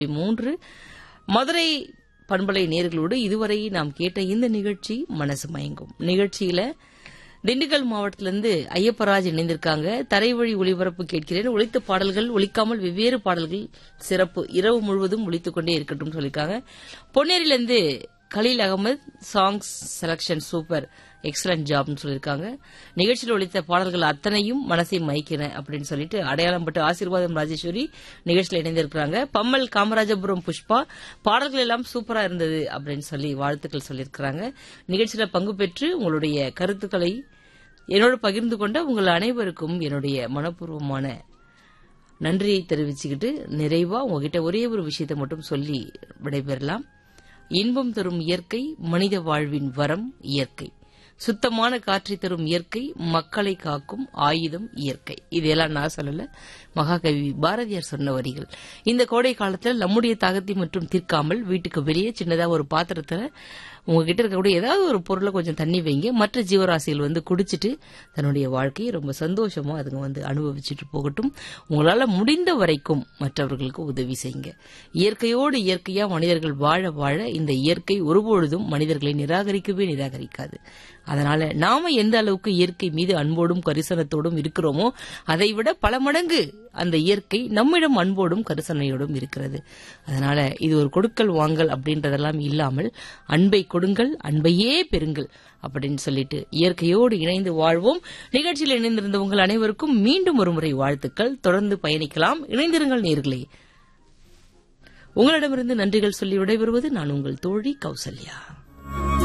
மூன்று மதுரை பண்பலை நேர்களோடு இதுவரை நாம் கேட்ட இந்த நிகழ்ச்சி மனசு மயங்கும் நிகழ்ச்சியில திண்டுக்கல் மாவட்டத்திலிருந்து ஐயப்பராஜ் இணைந்திருக்காங்க தரைவழி ஒளிபரப்பு கேட்கிறேன் ஒலித்த பாடல்கள் ஒலிக்காமல் வெவ்வேறு பாடல்கள் சிறப்பு இரவு முழுவதும் ஒலித்துக் கொண்டே இருக்கட்டும் சொல்லியிருக்காங்க பொன்னேரியிலிருந்து Khaleel Ahmed songs selection super excellent ஜாப்னு சொல்லியிருக்காங்க நிகழ்ச்சியில் ஒழித்த பாடல்கள் அத்தனையும் மனசை மயக்கின அப்படின்னு சொல்லிட்டு அடையாளம் பட்டு ஆசீர்வாதம் ராஜேஸ்வரி நிகழ்ச்சியில் இணைந்திருக்கிறாங்க பம்மல் காமராஜபுரம் புஷ்பா பாடல்கள் எல்லாம் சூப்பரா இருந்தது அப்படின்னு சொல்லி வாழ்த்துக்கள் சொல்லியிருக்கிறாங்க நிகழ்ச்சியில பங்கு பெற்று உங்களுடைய கருத்துக்களை என்னோடு பகிர்ந்து கொண்ட உங்கள் அனைவருக்கும் என்னுடைய மனப்பூர்வமான நன்றியை தெரிவிச்சுக்கிட்டு நிறைவா உங்ககிட்ட ஒரே ஒரு விஷயத்தை மட்டும் சொல்லி விடைபெறலாம் இன்பம் தரும் இயற்கை மனித வாழ்வின் வரம் இயற்கை சுத்தமான காற்றை தரும் இயற்கை மக்களை காக்கும் ஆயுதம் இயற்கை இதெல்லாம் நான் சொல்லல மகாகவி பாரதியார் சொன்ன வரிகள் இந்த கோடை காலத்தில் நம்முடைய தாகத்தை மற்றும் தீர்க்காமல் வீட்டுக்கு வெளியே சின்னதா ஒரு பாத்திரத்துல உங்ககிட்ட இருக்கக்கூடிய ஏதாவது ஒரு பொருளை கொஞ்சம் தண்ணி வைங்க மற்ற ஜீவராசிகள் வந்து குடிச்சிட்டு தன்னுடைய வாழ்க்கையை ரொம்ப சந்தோஷமா அதுங்க வந்து அனுபவிச்சுட்டு போகட்டும் உங்களால முடிந்த வரைக்கும் மற்றவர்களுக்கு உதவி செய்யுங்க இயற்கையோடு இயற்கையா மனிதர்கள் வாழ வாழ இந்த இயற்கை ஒருபொழுதும் மனிதர்களை நிராகரிக்கவே நிராகரிக்காது அதனால நாம எந்த அளவுக்கு இயற்கை மீது அன்போடும் கரிசனத்தோடும் இருக்கிறோமோ அதை விட பல மடங்கு அந்த இயற்கை நம்மிடம் அன்போடும் கரிசனையோடும் இருக்கிறது அதனால இது ஒரு கொடுக்கல் வாங்கல் அப்படின்றதெல்லாம் இல்லாமல் அன்பை கொடுங்கள் அன்பையே பெறுங்கள் அப்படின்னு சொல்லிட்டு இயற்கையோடு இணைந்து வாழ்வோம் நிகழ்ச்சியில் இணைந்திருந்த உங்கள் அனைவருக்கும் மீண்டும் ஒரு முறை வாழ்த்துக்கள் தொடர்ந்து பயணிக்கலாம் இணைந்திருங்கள் நேர்களே உங்களிடமிருந்து நன்றிகள் சொல்லி விடைபெறுவது நான் உங்கள் தோழி கௌசல்யா